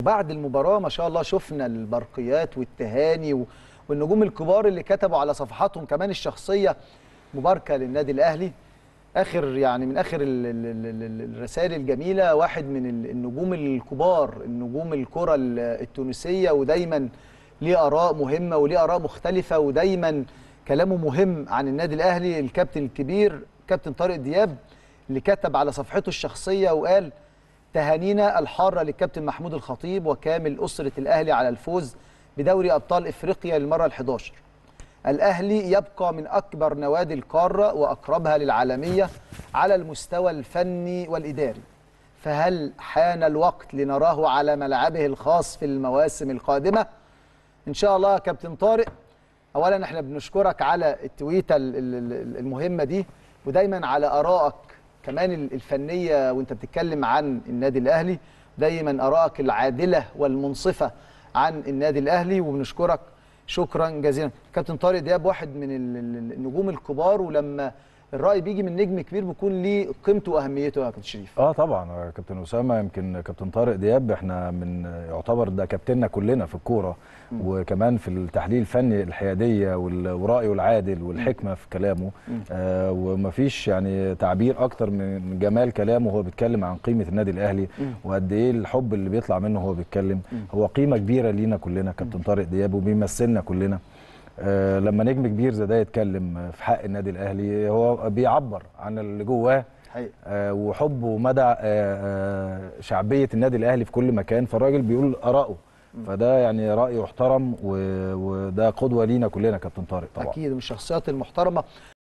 بعد المباراة ما شاء الله شفنا البرقيات والتهاني و- والنجوم الكبار اللي كتبوا على صفحاتهم كمان الشخصية مباركة للنادي الأهلي آخر يعني من آخر ال- ال- ال- ال- الرسائل الجميلة واحد من ال- النجوم الكبار النجوم الكرة ال- التونسية ودايما ليه آراء مهمة وليه آراء مختلفة ودايما كلامه مهم عن النادي الأهلي الكابتن الكبير كابتن طارق دياب اللي كتب على صفحته الشخصية وقال تهانينا الحارة للكابتن محمود الخطيب وكامل أسرة الأهلي على الفوز بدوري أبطال إفريقيا للمرة ال11 الأهلي يبقى من أكبر نوادي القارة وأقربها للعالمية على المستوى الفني والإداري فهل حان الوقت لنراه على ملعبه الخاص في المواسم القادمة؟ إن شاء الله يا كابتن طارق أولا احنا بنشكرك على التويتة ال- ال- ال- المهمة دي ودايما على آرائك كمان ال- الفنية وانت بتتكلم عن النادي الأهلي دايما آرائك العادلة والمنصفة عن النادي الأهلي وبنشكرك شكرا جزيلا كابتن طارق دياب واحد من ال- ال- النجوم الكبار ولما الرأي بيجي من نجم كبير بيكون ليه قيمته وأهميته يا كابتن شريف اه طبعا يا كابتن اسامه يمكن كابتن طارق دياب احنا من يعتبر ده كابتننا كلنا في الكوره وكمان في التحليل الفني الحياديه وال- والراي العادل والحكمه في كلامه آه ومفيش يعني تعبير اكتر من جمال كلامه وهو بيتكلم عن قيمه النادي الاهلي وقد ايه الحب اللي بيطلع منه وهو بيتكلم هو قيمه كبيره لينا كلنا كابتن طارق دياب وبيمثلنا كلنا آه لما نجم كبير زي ده يتكلم في حق النادي الاهلي هو بيعبر عن اللي جواه حقيقي. آه، وحبه ومدى آه، آه، شعبيه النادي الاهلي في كل مكان فالراجل بيقول اراءه فده يعني راي يحترم و- وده قدوه لينا كلنا كابتن طارق طبعا أكيد من الشخصيات المحترمة